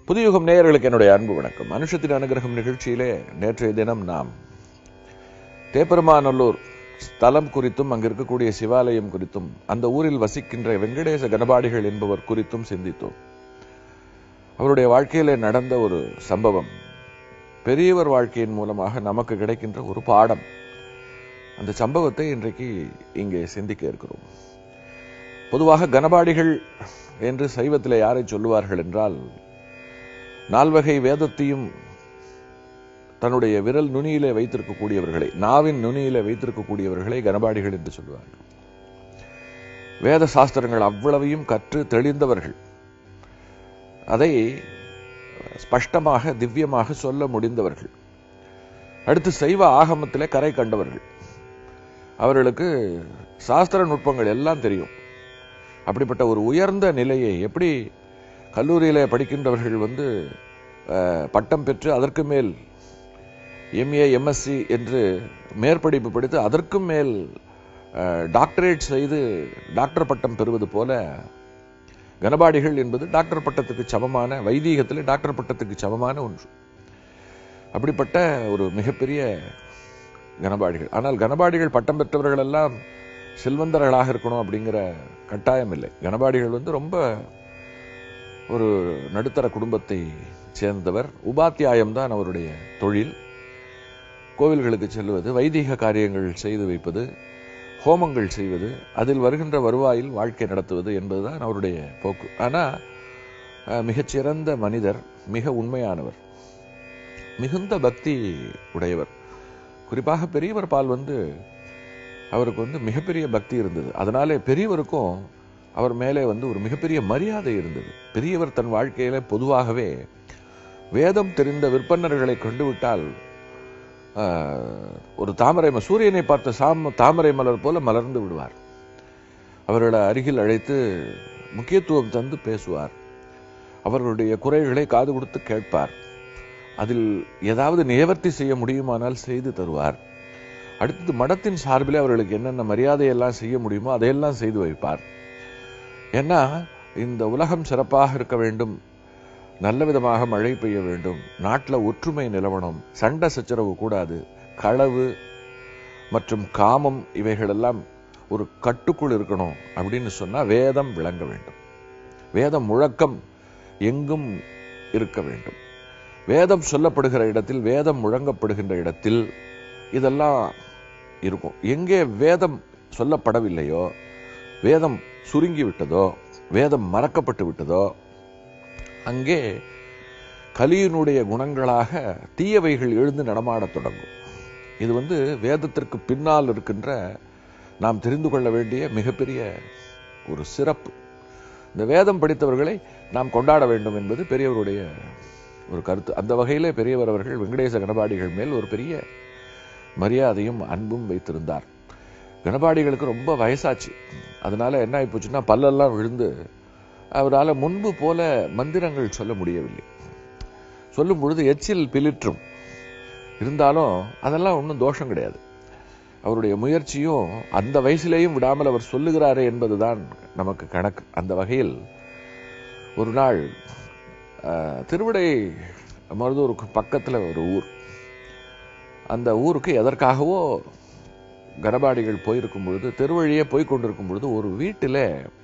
புதியுகம் நேயர்களுக்கு என்னுடைய அன்பு வணக்கம் மனுஷத்தின் அனுகிரகம் நிகழ்ச்சியிலே நேற்றைய தினம் நாம் தேப்பெருமாநல்லூர் ஸ்தலம் குறித்தும் அங்கு இருக்கக்கூடிய சிவாலயம் குறித்தும் அந்த ஊரில் வசிக்கின்ற வெங்கடேச கணபாடிகள் என்பவர் குறித்தும் சிந்தித்தோம் அவருடைய வாழ்க்கையிலே நடந்த ஒரு சம்பவம் பெரியவர் வாழ்க்கையின் மூலமாக நமக்கு கிடைக்கின்ற ஒரு பாடம் அந்த சம்பவத்தை இன்றைக்கு இங்கே சிந்திக்க இருக்கிறோம் பொதுவாக கனபாடிகள் என்று சைவத்திலே யாரை சொல்லுவார்கள் என்றால் நால்வகை வேதத்தையும் தன்னுடைய விரல் நுனியிலே வைத்திருக்கக்கூடியவர்களை நாவின் நுனியிலே வைத்திருக்கக்கூடியவர்களை கனபாடிகள் என்று சொல்வார்கள் வேத சாஸ்திரங்கள் அவ்வளவையும் கற்று தெளிந்தவர்கள் அதை ஸ்பஷ்டமாக திவ்யமாக சொல்ல முடிந்தவர்கள் அடுத்து சைவ ஆகமத்திலே கரை கண்டவர்கள் அவர்களுக்கு சாஸ்திர நுட்பங்கள் எல்லாம் தெரியும் அப்படிப்பட்ட ஒரு உயர்ந்த நிலையை எப்படி கல்லூரியில படிக்கின்றவர்கள் வந்து அஹ், பட்டம் பெற்று அதற்கு மேல் எம்ஏ எம்எஸ்சி என்று மேற்படிப்பு படித்து அதற்கும் மேல் அஹ், டாக்டரேட் செய்து டாக்டர் பட்டம் பெறுவது போல கனபாடிகள் என்பது டாக்டர் பட்டத்துக்கு சமமான வைதீகத்தில் டாக்டர் பட்டத்துக்கு சமமான ஒன்று அப்படிப்பட்ட ஒரு மிகப்பெரிய கனபாடிகள் ஆனால் கனபாடிகள் பட்டம் பெற்றவர்கள் எல்லாம் செல்வந்தர்களாக இருக்கணும் அப்படிங்கிற கட்டாயம் இல்லை கனபாடிகள் வந்து ரொம்ப ஒரு நடுத்தர குடும்பத்தை சேர்ந்தவர் உபாத்தியாயம் தான் அவருடைய தொழில் கோவில்களுக்கு செல்வது வைதீக காரியங்கள் செய்து வைப்பது ஹோமங்கள் செய்வது அதில் வருகின்ற வருவாயில் வாழ்க்கை நடத்துவது என்பதுதான் அவருடைய போக்கு ஆனா அஹ், மிகச்சிறந்த மனிதர் மிக உண்மையானவர் மிகுந்த பக்தி உடையவர் குறிப்பாக பெரியவர் பால் வந்து அவருக்கு வந்து மிகப்பெரிய பக்தி இருந்தது அதனாலே பெரியவருக்கும் அவர் மேலே வந்து ஒரு மிகப்பெரிய மரியாதை இருந்தது பெரியவர் தன் வாழ்க்கையில பொதுவாகவே வேதம் தெரிந்த விற்பனர்களை கண்டுவிட்டால் ஆஹ், ஒரு தாமரை ம- சூரியனை பார்த்த சாம தாமரை மலர் போல மலர்ந்து விடுவார் அவர்களை அருகில் அழைத்து முக்கியத்துவம் தந்து பேசுவார் அவர்களுடைய குறைகளை காது கொடுத்து கேட்பார் அதில் ஏதாவது நிவர்த்தி செய்ய முடியுமானால் செய்து தருவார் அடுத்தது மடத்தின் சார்பிலே அவர்களுக்கு என்னென்ன மரியாதையெல்லாம் செய்ய முடியுமோ அதையெல்லாம் செய்து வைப்பார் ஏன்னா இந்த உலகம் சிறப்பாக இருக்க வேண்டும் நல்ல விதமாக மழை பெய்ய வேண்டும் நாட்டில் ஒற்றுமை நிலவணும் சண்டை சச்சரவு கூடாது களவு மற்றும் காமம் இவைகளெல்லாம் ஒரு கட்டுக்குள் இருக்கணும் அப்படின்னு சொன்னா வேதம் விளங்க வேண்டும் வேதம் முழக்கம் எங்கும் இருக்க வேண்டும் வேதம் சொல்லப்படுகிற இடத்தில் வேதம் முழங்கப்படுகின்ற இடத்தில் இதெல்லாம் இருக்கும் எங்கே வேதம் சொல்லப்படவில்லையோ வேதம் சுருங்கி விட்டதோ வேதம் மறக்கப்பட்டு விட்டதோ அங்கே கலியினுடைய குணங்களாக தீயவைகள் எழுந்து நடமாடத் தொடங்கும் இது வந்து வேதத்திற்கு பின்னால் இருக்கின்ற நாம் தெரிந்து கொள்ள வேண்டிய மிகப்பெரிய ஒரு சிறப்பு இந்த வேதம் படித்தவர்களை நாம் கொண்டாட வேண்டும் என்பது பெரியவருடைய ஒரு கருத்து அந்த வகையிலே பெரியவர் அவர்கள் வெங்கடேச கணபாடிகள் மேல் ஒரு பெரிய மரியாதையும் அன்பும் வைத்திருந்தார் கணபாடிகளுக்கு ரொம்ப வயசாச்சு அதனால என்ன ஆகி போச்சுன்னா பல்லெல்லாம் விழுந்து அவரால் முன்பு போல மந்திரங்கள் சொல்ல முடியவில்லை சொல்லும் பொழுது எச்சில் பிலிற்றும் இருந்தாலும் அதெல்லாம் ஒன்றும் தோஷம் கிடையாது அவருடைய முயற்சியும் அந்த வயசிலேயும் விடாமல் அவர் சொல்லுகிறாரே என்பதுதான் நமக்கு கணக்கு அந்த வகையில் ஒரு நாள் அஹ், திருவிடை மருதூருக்கு பக்கத்தில் ஒரு ஊர் அந்த ஊருக்கு எதற்காகவோ கனபாடிகள் போயிருக்கும் பொழுது தெருவழியே போய் கொண்டிருக்கும் பொழுது ஒரு வீட்டில்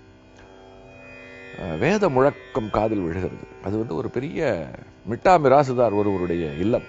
அஹ், வேத முழக்கம் காதில் விழுகிறது அது வந்து ஒரு பெரிய மிட்டா மிராசுதார் ஒருவருடைய இல்லம்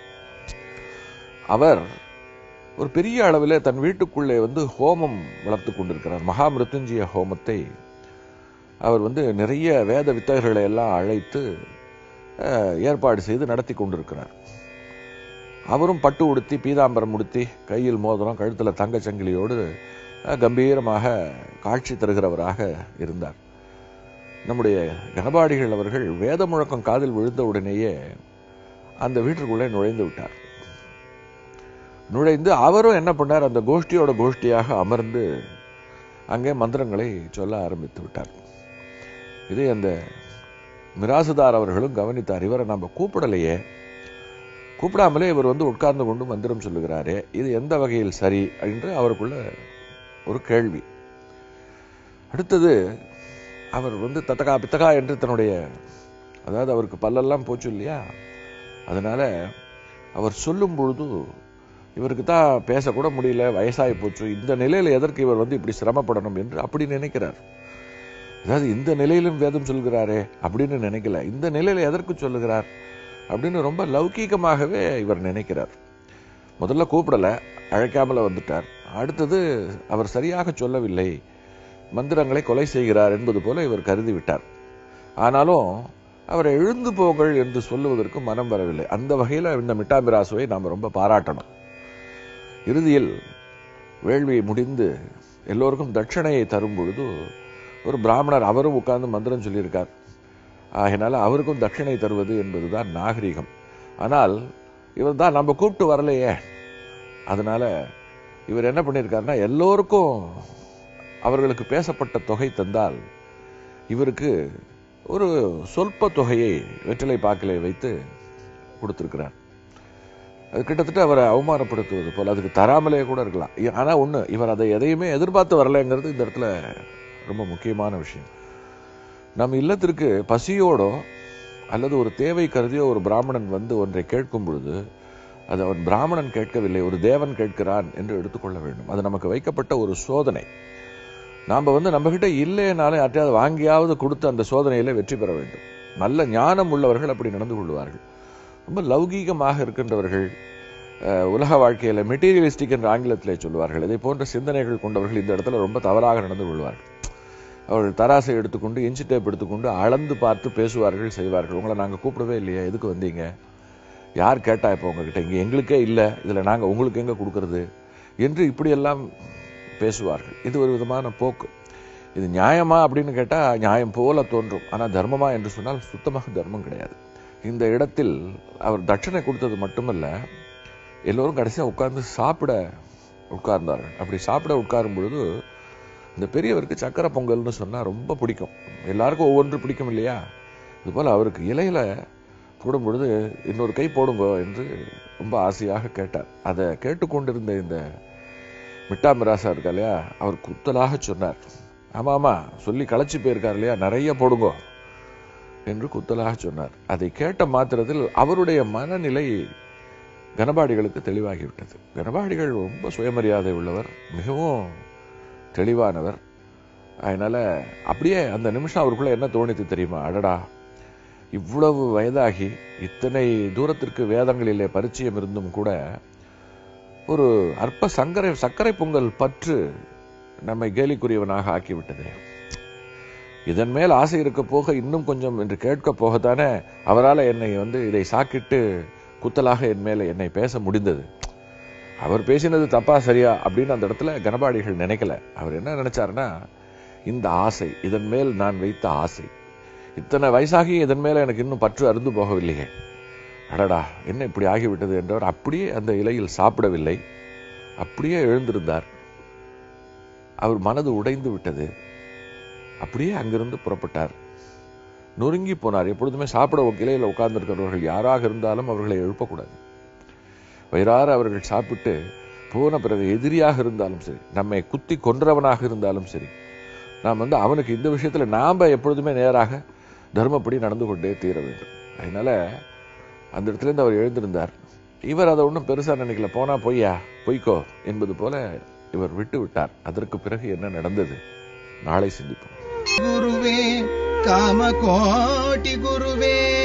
அவர் ஒரு பெரிய அளவில் தன் வீட்டுக்குள்ளே வந்து ஹோமம் வளர்த்து கொண்டிருக்கிறார் மகா மிருத்யுஞ்சய ஹோமத்தை அவர் வந்து நிறைய வேத வித்தகர்களை எல்லாம் அழைத்து அஹ், ஏற்பாடு செய்து நடத்தி கொண்டிருக்கிறார் அவரும் பட்டு உடுத்தி பீதாம்பரம் உடுத்தி கையில் மோதிரம் கழுத்தில் தங்கச் சங்கிலியோடு அஹ், கம்பீரமாக காட்சி தருகிறவராக இருந்தார் நம்முடைய கனபாடிகள் அவர்கள் வேத முழக்கம் காதில் விழுந்த உடனேயே அந்த வீட்டிற்குள்ளே நுழைந்து விட்டார் நுழைந்து அவரும் என்ன பண்ணார் அந்த கோஷ்டியோட கோஷ்டியாக அமர்ந்து அங்கே மந்திரங்களை சொல்ல ஆரம்பித்து விட்டார் இதை அந்த மிராசுதார் அவர்களும் கவனித்தார் இவரை நம்ம கூப்பிடலையே கூப்பிடாமலே இவர் வந்து உட்கார்ந்து கொண்டு மந்திரம் சொல்லுகிறாரே இது எந்த வகையில் சரி என்று அவருக்குள்ள ஒரு கேள்வி அடுத்தது அவர் வந்து தத்தகா பித்தகா என்று தன்னுடைய அதாவது அவருக்கு பல்லெல்லாம் போச்சு இல்லையா அதனால அவர் சொல்லும் பொழுது இவருக்கு தான் பேசக்கூட முடியல வயசாகி போச்சு இந்த நிலையில எதற்கு இவர் வந்து இப்படி சிரமப்படணும் என்று அப்படி நினைக்கிறார் அதாவது இந்த நிலையிலும் வேதம் சொல்கிறாரே அப்படின்னு நினைக்கல இந்த நிலையில எதற்கு சொல்லுகிறார் அப்படின்னு ரொம்ப லௌகீகமாகவே இவர் நினைக்கிறார் முதல்ல கூப்பிடல அழைக்காமல வந்துட்டார் அடுத்தது அவர் சரியாக சொல்லவில்லை மந்திரங்களை கொலை செய்கிறார் என்பது போல இவர் கருதி விட்டார் ஆனாலும் அவரை எழுந்து போங்கள் என்று சொல்லுவதற்கு மனம் வரவில்லை அந்த வகையில் இந்த மிட்டாபிராசுவை நாம் ரொம்ப பாராட்டணும் இறுதியில் வேள்வி முடிந்து எல்லோருக்கும் தட்சணையை தரும் பொழுது ஒரு பிராமணர் அவரும் உட்கார்ந்து மந்திரம் சொல்லியிருக்கார் ஆகினால அவருக்கும் தட்சிணை தருவது என்பதுதான் நாகரிகம் ஆனால் இவர் தான் நம்ம கூப்பிட்டு வரலையே அதனால இவர் என்ன பண்ணியிருக்காருன்னா எல்லோருக்கும் அவர்களுக்கு பேசப்பட்ட தொகை தந்தால் இவருக்கு ஒரு சொல்ப தொகையை வெற்றிலை பாக்கிலை வைத்து கொடுத்திருக்கிறார் அது கிட்டத்தட்ட அவரை அவமானப்படுத்துவது போல அதுக்கு தராமலே கூட இருக்கலாம் இ- ஆனா ஒண்ணு இவர் அதை எதையுமே எதிர்பார்த்து வரலைங்கிறது இந்த இடத்துல ரொம்ப முக்கியமான விஷயம் நம் இல்லத்திற்கு பசியோடோ அல்லது ஒரு தேவை கருதியோ ஒரு பிராமணன் வந்து ஒன்றை கேட்கும் பொழுது அது அவன் பிராமணன் கேட்கவில்லை ஒரு தேவன் கேட்கிறான் என்று எடுத்துக்கொள்ள வேண்டும் அது நமக்கு வைக்கப்பட்ட ஒரு சோதனை நாம வந்து நம்ம கிட்ட இல்லைனாலும் யார்ட்டையாவது வாங்கியாவது கொடுத்து அந்த சோதனையில வெற்றி பெற வேண்டும் நல்ல ஞானம் உள்ளவர்கள் அப்படி நடந்து கொள்வார்கள் ரொம்ப லௌகீகமாக இருக்கின்றவர்கள் அஹ், உலக வாழ்க்கையில மெட்டீரியலிஸ்டிக் என்று ஆங்கிலத்திலே சொல்வார்கள் இதை போன்ற சிந்தனைகள் கொண்டவர்கள் இந்த இடத்துல ரொம்ப தவறாக நடந்து கொள்வார்கள் அவர்கள் தராசை எடுத்துக்கொண்டு இன்ச்சு டேப் எடுத்துக்கொண்டு அளந்து பார்த்து பேசுவார்கள் செய்வார்கள் உங்களை நாங்க கூப்பிடவே இல்லையா எதுக்கு வந்தீங்க யார் கேட்டா இப்போ உங்ககிட்ட இங்க எங்களுக்கே இல்லை இதுல நாங்க உங்களுக்கு எங்க கொடுக்கறது என்று இப்படியெல்லாம் பேசுவார்கள் இது ஒரு விதமான போக்கு இது நியாயமா அப்படின்னு கேட்டா நியாயம் போல தோன்றும் ஆனா தர்மமா என்று சொன்னால் சுத்தமாக தர்மம் கிடையாது இந்த இடத்தில் அவர் தட்சணை கொடுத்தது மட்டுமல்ல எல்லோரும் கடைசியா உட்கார்ந்து சாப்பிட உட்கார்ந்தார்கள் அப்படி சாப்பிட உட்காரும் பொழுது இந்த பெரியவருக்கு சக்கரை பொங்கல்னு சொன்னா ரொம்ப பிடிக்கும் எல்லாருக்கும் ஒவ்வொன்று பிடிக்கும் இல்லையா இது போல அவருக்கு இலையில போடும் பொழுது இன்னொரு கை போடுங்க என்று ரொம்ப ஆசையாக கேட்டார் அதை கேட்டுக்கொண்டிருந்த இந்த மிட்டாமிராசா இருக்கா இல்லையா அவர் குத்தலாக சொன்னார் ஆமா ஆமா சொல்லி களைச்சு போயிருக்கார் இல்லையா நிறைய போடுங்க என்று குத்தலாக சொன்னார் அதை கேட்ட மாத்திரத்தில் அவருடைய மனநிலை கனபாடிகளுக்கு தெளிவாகிவிட்டது கனபாடிகள் ரொம்ப சுயமரியாதை உள்ளவர் மிகவும் தெளிவானவர் அதனால அப்படியே அந்த நிமிஷம் அவருக்குள்ள என்ன தோணித்து தெரியுமா அடடா இவ்வளவு வயதாகி இத்தனை தூரத்திற்கு வேதங்களிலே பரிச்சயம் இருந்தும் கூட ஒரு அற்ப சங்கரை சர்க்கரை பொங்கல் பற்று நம்மை கேலிக்குரியவனாக ஆக்கிவிட்டது இதன் மேல் ஆசை இருக்க போக இன்னும் கொஞ்சம் என்று கேட்க போகத்தானே அவரால் என்னை வந்து இதை சாக்கிட்டு குத்தலாக என் மேல என்னை பேச முடிந்தது அவர் பேசினது தப்பா சரியா அப்படின்னு அந்த இடத்துல கனபாடிகள் நினைக்கல அவர் என்ன நினைச்சாருன்னா இந்த ஆசை இதன் மேல் நான் வைத்த ஆசை இத்தனை வயசாகி இதன் மேல எனக்கு இன்னும் பற்று அருந்து போகவில்லையே அடடா என்ன இப்படி ஆகிவிட்டது என்றவர் அப்படியே அந்த இலையில் சாப்பிடவில்லை அப்படியே எழுந்திருந்தார் அவர் மனது உடைந்து விட்டது அப்படியே அங்கிருந்து புறப்பட்டார் நொறுங்கி போனார் எப்பொழுதுமே சாப்பிட இலையில் உட்கார்ந்திருக்கிறவர்கள் யாராக இருந்தாலும் அவர்களை எழுப்பக்கூடாது வயிறார அவர்கள் சாப்பிட்டு போன பிறகு எதிரியாக இருந்தாலும் சரி நம்மை குத்தி கொன்றவனாக இருந்தாலும் சரி நாம் வந்து அவனுக்கு இந்த விஷயத்துல நாம எப்பொழுதுமே நேராக தர்மப்படி நடந்து கொண்டே தீர வேண்டும் அதனால அந்த இடத்துல இருந்து அவர் எழுந்திருந்தார் இவர் அதை ஒன்றும் பெருசா நினைக்கல போனா பொய்யா பொய்க்கோ என்பது போல இவர் விட்டு விட்டார் அதற்கு பிறகு என்ன நடந்தது நாளை சிந்திப்போம் गुरुवे कामकोटि गुरुवे